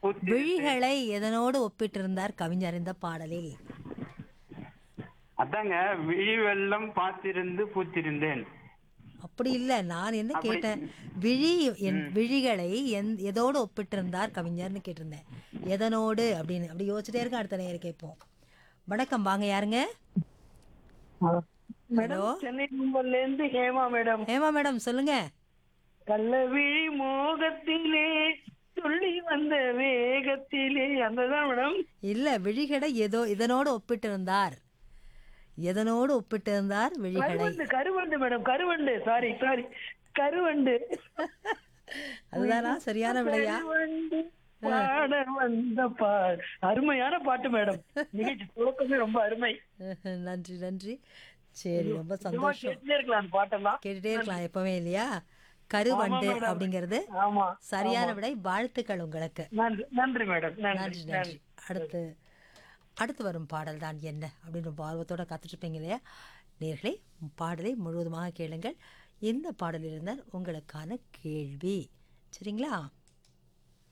பூத்திருந்தேன் விழிகளை எதனோடு ஒப்பிட்டிருந்தார் கவிஞர் இந்த பாடலில் அதாங்க விழி வெள்ளம் பார்த்திருந்து பூத்திருந்தேன் அப்படி இல்லை நான் என்ன கேட்டேன் விழி என் விழிகளை எந் எதோடு ஒப்பிட்டிருந்தார் கவிஞர்னு கேட்டிருந்தேன் எதனோடு அப்படின்னு அப்படி யோசிச்சுட்டே இருக்க அடுத்த நேரம் கேட்போம் வணக்கம் வாங்க யாருங்க மேடம் சென்னை மும்பல்ல இருந்து ஹேமா மேடம் ஹேமா மேடம் சொல்லுங்க கள்ளவிழி மோகத்திலே சொல்லி வந்த வேகத்திலே அந்ததான் மேடம் இல்ல விழிகளை ஏதோ இதனோடு ஒப்பிட்டிருந்தார் எதனோடு ஒப்பிட்டிருந்தார் விழிகளை கருவண்டு கருவண்டு மேடம் கருவண்டு சாரி சாரி கருவண்டு அதுதானா சரியான விடையா கருவண்டு பாட வந்த பா அருமையான பாட்டு மேடம் நிகழ்ச்சி துவக்கமே ரொம்ப அருமை நன்றி நன்றி சரி ரொம்ப சும்மா சந்தோஷம் கேட்டுட்டே இருக்கலாம் அந்த பாட்டெல்லாம் கேட்டுட்டே இருக்கலாம் எப்பவுமே இல்லையா கருவண்டு அப்படிங்கிறது ஆமா சரியான விடை வாழ்த்துக்கள் உங்களுக்கு நன்றி நன்றி மேடம் நன்றி நன்றி நன்றி அடுத்து அடுத்து வரும் பாடல் தான் என்ன அப்படின்னு ரொம்ப ஆர்வத்தோட காத்துட்டு இருப்பீங்க இல்லையா நேர்களே பாடலை முழுவதுமாக கேளுங்கள் இந்த பாடலில் இருந்தால் உங்களுக்கான கேள்வி சரிங்களா